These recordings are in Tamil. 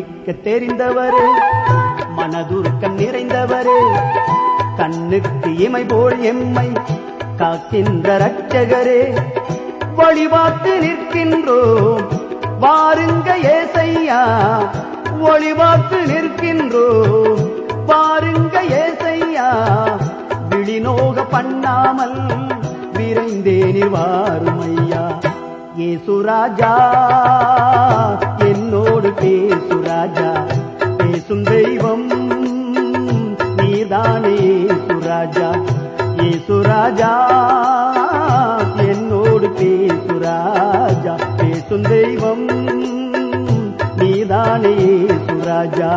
மன்னிக்க தெரிந்தவரே மனதுருக்கம் நிறைந்தவரே கண்ணுக்கு இமை போல் எம்மை காக்கின்ற ரட்சகரே வழிபாட்டு நிற்கின்றோம் வாருங்க ஏசையா ஒளிவாக்கு நிற்கின்றோம் பாருங்க ஏசையா விழிநோக பண்ணாமல் விரைந்தேனில் வாருமையா ஏசுராஜா என்னோடு பேசுராஜா பேசும் தெய்வம் நீதானே ஏசுராஜா ஏசுராஜா என்னோடு பேசுராஜா பேசும் தெய்வம் நீதானே ஏசுராஜா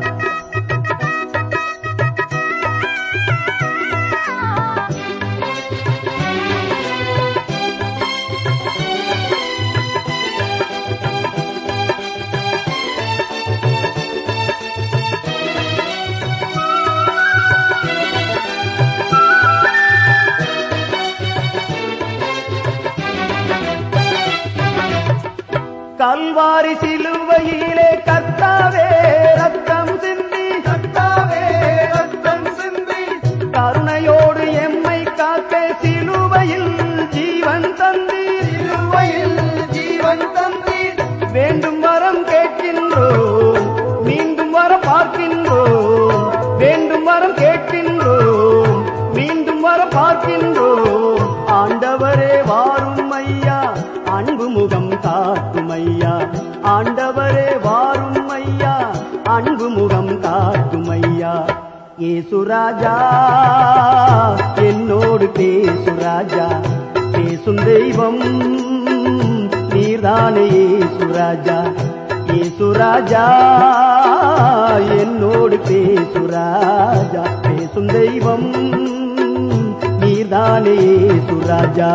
கல்வாரி சிலுவையிலே கத்தாவே ரத்தம் சிந்தி கர்த்தாவே ரத்தம் சிந்தி கருணையோடு எம்மை காக்க சிலுவையில் ஜீவன் தந்தீர் சிலுவையில் ஜீவன் தந்தீர் வேண்டும் வரம் கேட்கின்றோம் மீண்டும் வரம் பார்க்கின்றோம் வேண்டும் வரம் கேட்கின்றோம் மீண்டும் வரம் பார்க்கின்றோம் ஆண்டவரே வாரும் ஐயா அன்பு முகம் காட்டும் ஐயா ஆண்டவரே வாரும் ஐயா அன்பு முகம் காட்டும் ஐயா ஏசுராஜா என்னோடு பேசுராஜா பேசும் தெய்வம் நீர்தானே ஏசுராஜா ஏசுராஜா என்னோடு பேசுராஜா பேசும் தெய்வம் நீர்தானே ஏசுராஜா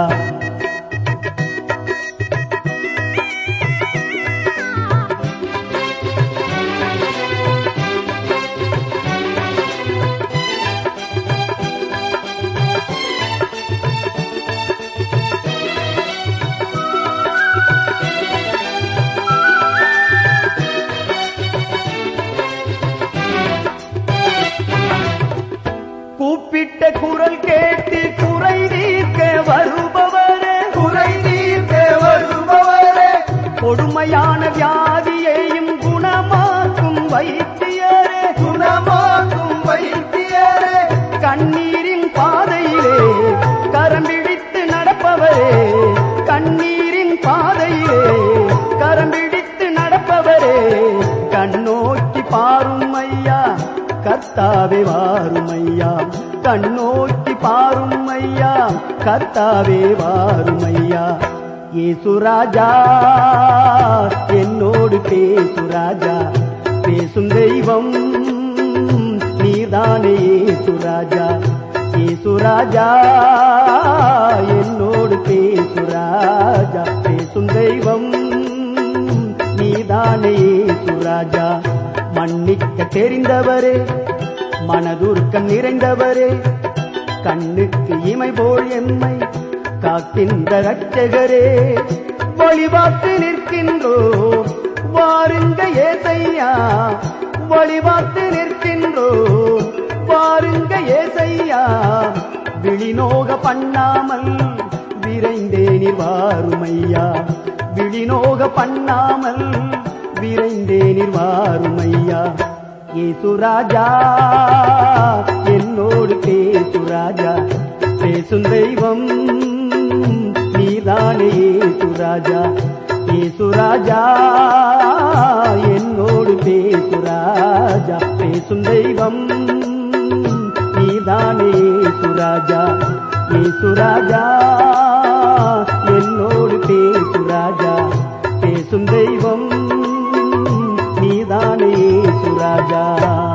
கூப்பிட்ட குரல் கேட்டு குறை தீர்க்க வருபவரே குறை தீர்க்க வருபவரே கொடுமையான வியாதியையும் குணமாக்கும் வைத்தியரே குணமாக்கும் வைத்தியரே கண்ணீரின் பாதையிலே கரம் பிடித்து நடப்பவரே கண்ணீரின் பாதையிலே கரம் பிடித்து நடப்பவரே கண்ணோக்கி பாரும் ஐயா கர்த்தாவே வாரும் ஐயா கண்ணோக்கி பாரும் ஐயா கர்த்தாவே வாரும் ஐயா ஏசுராஜா என்னோடு பேசுராஜா பேசும் தெய்வம் நீதானே ஏசுராஜா ஏசுராஜா என்னோடு பேசுராஜா பேசும் தெய்வம் நீதானே ஏசுராஜா மன்னிக்க தெரிந்தவரே மனதுருக்கம் நிறைந்தவரே கண்ணுக்கு இமை போல் எம்மை காக்கின்ற ரட்சகரே வழிபாட்டு நிற்கின்றோம் வாருங்க ஏசையா வழிபாட்டு நிற்கின்றோம் வாருங்க ஏசையா விழிநோக பண்ணாமல் விரைந்தேனில் வாருமையா விழிநோக பண்ணாமல் விரைந்தேனில் வாருமையா ஏசுராஜா என்னோடு பேசுராஜா பேசும் தெய்வம் நீதானே ஏசுராஜா ஏசுராஜா என்னோடு பேசுராஜா பேசும் தெய்வம் நீதானே ஏசுராஜா ஏசுராஜா என்னோடு பேசுராஜா பேசும் தெய்வம் நீதானே ஏசுராஜா